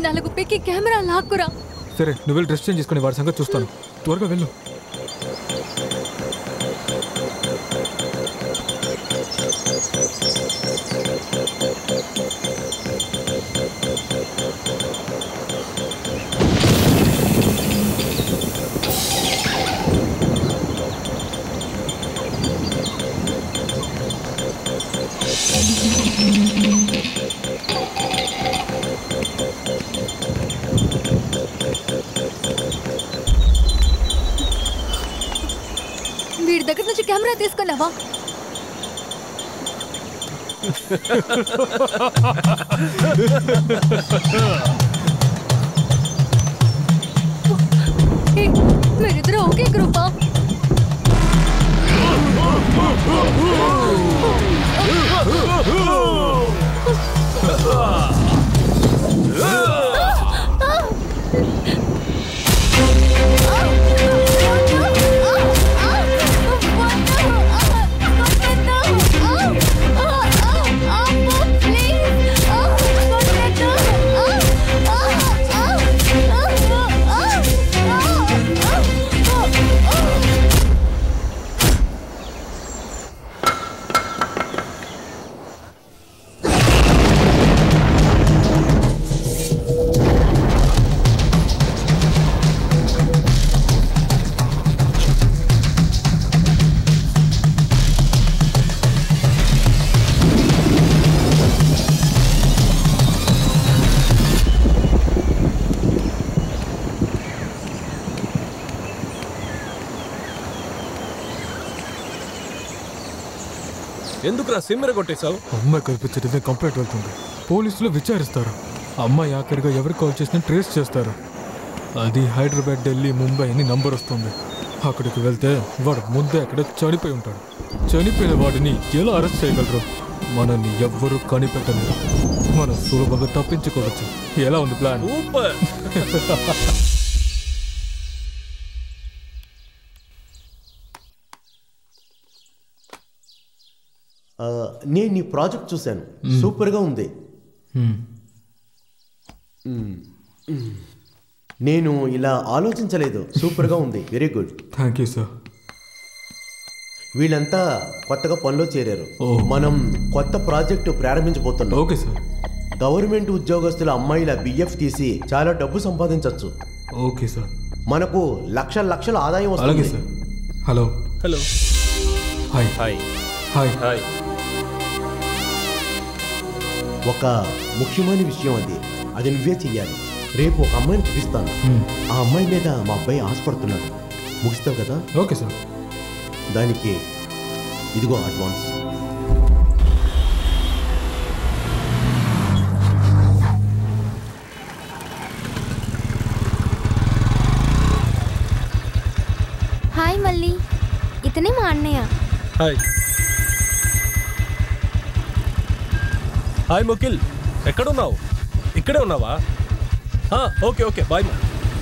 నాలుగు పెక్కి కెమెరా లాక్కురా సరే నువ్వు వెళ్ళి డ్రెస్ చేంజ్ చేసుకుని వాడి సంగతి చూస్తాను త్వరగా వెళ్ళు వీడి దగ్గర నుంచి కెమెరా తీసుకున్నావా ఏయ్, మీరిద్దరూ ఒకే గ్రూపా ఎందుకురా సిమ్మెర కొట్టేశావు అమ్మాయి కనిపించడం కంప్లైంట్ వెళ్తుంది పోలీసులు విచారిస్తారు అమ్మాయి ఆఖరిగా ఎవరు కాల్ చేసినా ట్రేస్ చేస్తారు అది హైదరాబాద్ ఢిల్లీ ముంబై అని నంబర్ వస్తుంది అక్కడికి వెళ్తే వాడు ముందే అక్కడ చనిపోయి ఉంటాడు చనిపోయిన వాడిని ఎలా అరెస్ట్ చేయగలరు మనల్ని ఎవ్వరూ కనిపెట్టలేరు మనం సులభంగా తప్పించుకోవచ్చు ఎలా ఉంది ప్లాన్ సూపర్ ఆ, నేను నీ ప్రాజెక్ట్ చూశాను సూపర్గా ఉంది మ్మ్. మ్మ్. నేను ఇలా ఆలోచించలేదు సూపర్గా ఉంది very good thank you sir వీళ్ళంతా కొత్తగా పనిలో చేరారు ఓ. మనం కొత్త ప్రాజెక్టు ప్రారంభించబోతున్నాం ఓకే సార్ గవర్నమెంట్ ఉద్యోగస్తుల అమ్మాయిల బిఎఫ్ తీసి చాలా డబ్బు సంపాదించవచ్చు ఓకే సార్ మనకు లక్షల లక్షల ఆదాయం అలాగే వస్తుంది sir hello hello hi hi hi hi ఒక ముఖ్యమైన విషయం అది అది నువ్వే చెయ్యాలి రేపు ఒక అమ్మాయిని చూపిస్తాను ఆ అమ్మాయి మీద మా అబ్బాయి ఆశపడుతున్నాడు ముగిస్తావు కదా ఓకే సార్ దానికి ఇదిగో అడ్వాన్స్ హాయ్ మళ్ళీ ఇతనే మా అన్నయ్య హాయ్ హాయ్ ముకిల్ ఎక్కడున్నావు ఇక్కడే ఉన్నావా ఆ, ఓకే ఓకే బాయ్ మా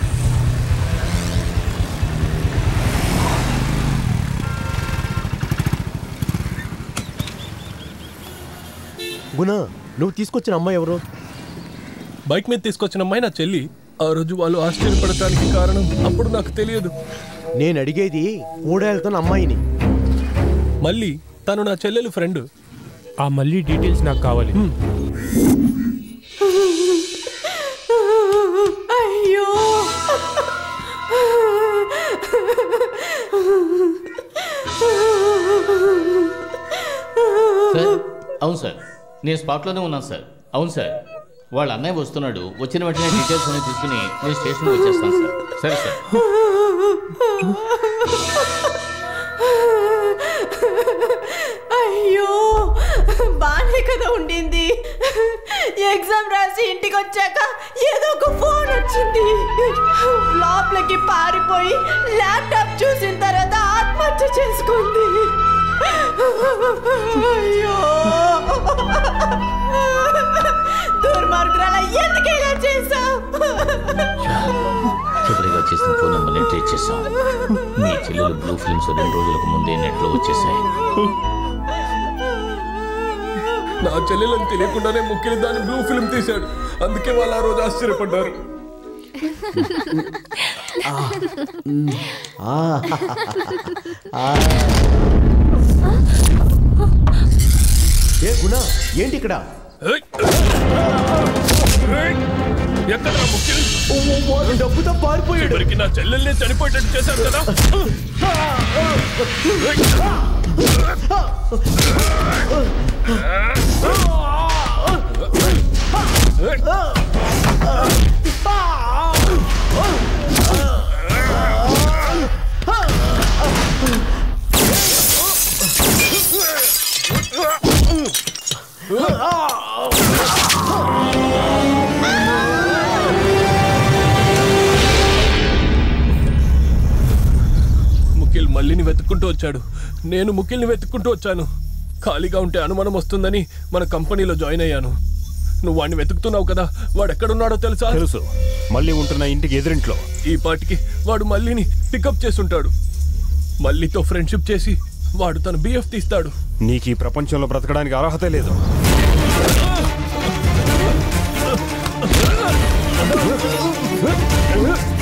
గుణ నువ్వు తీసుకొచ్చిన అమ్మాయి ఎవరు బైక్ మీద తీసుకొచ్చిన అమ్మాయి నా చెల్లి ఆ రోజు వాళ్ళు ఆశ్చర్యపడటానికి కారణం అప్పుడు నాకు తెలియదు నేను అడిగేది కూడేళ్తున్న అమ్మాయిని మళ్ళీ తను నా చెల్లెలు ఫ్రెండ్ ఆ మళ్ళీ డీటెయిల్స్ నాకు కావాలి అయ్యో సార్ అవును సార్ నేను స్పాట్లోనే ఉన్నాను సార్ అవును సార్ వాళ్ళ అన్నయ్య వస్తున్నాడు వచ్చిన వెంటనే డీటెయిల్స్ అన్ని తీసుకుని నేను స్టేషన్కి వచ్చేస్తాను సార్ సరే సార్ అయ్యో బానే కదా ఉండింది ఎగ్జామ్ రాసి ఇంటికి వచ్చాక ఏదో ఒక ఫోన్ వచ్చింది లోపలికి పారిపోయి ల్యాప్టాప్ చూసిన తర్వాత ఆత్మహత్య చేసుకుంది అయ్యో దుర్మార్గురాల ఎందుకు ఇలా చేసావు చివరిగా చేసిన ఫోన్ నెంబర్ని ట్రేస్ చేశాం మీ చెల్లెలు బ్లూ ఫిల్మ్స్ రెండు రోజులకు ముందే నెట్లో వచ్చేసాయి నా చెల్లెలని తెలియకుండానే ముఖ్యులు దాని బ్లూ ఫిల్మ్ తీశాడు అందుకే వాళ్ళు ఆ రోజు ఆశ్చర్యపడ్డారు ఆ, ఆ. ఏ గుణ ఏంటి ఇక్కడ ఏయ్! ఏయ్! ఎక్కడ్రా ముఖ్యులు ఓ, ఓ, వాడు డబ్బుతో పారిపోయాడు చివరికి నా చెల్లెల్ని చనిపోయేటట్టు చేశారు కదా ముఖ్యుల్ మల్లిని వెతుక్కుంటూ వచ్చాడు నేను ముఖ్యుల్ని వెతుక్కుంటూ వచ్చాను ఖాళీగా ఉంటే అనుమానం వస్తుందని మన కంపెనీలో జాయిన్ అయ్యాను నువ్వు వాడిని వెతుకుతున్నావు కదా వాడు ఎక్కడున్నాడో తెలుసా తెలుసు మళ్ళీ ఉంటున్న ఇంటికి ఎదురింట్లో ఈ పాటికి వాడు మల్లిని పికప్ చేసుంటాడు మల్లితో ఫ్రెండ్షిప్ చేసి వాడు తన బిఎఫ్ తీస్తాడు నీకు ఈ ప్రపంచంలో బ్రతకడానికి అర్హత లేదు ఆ!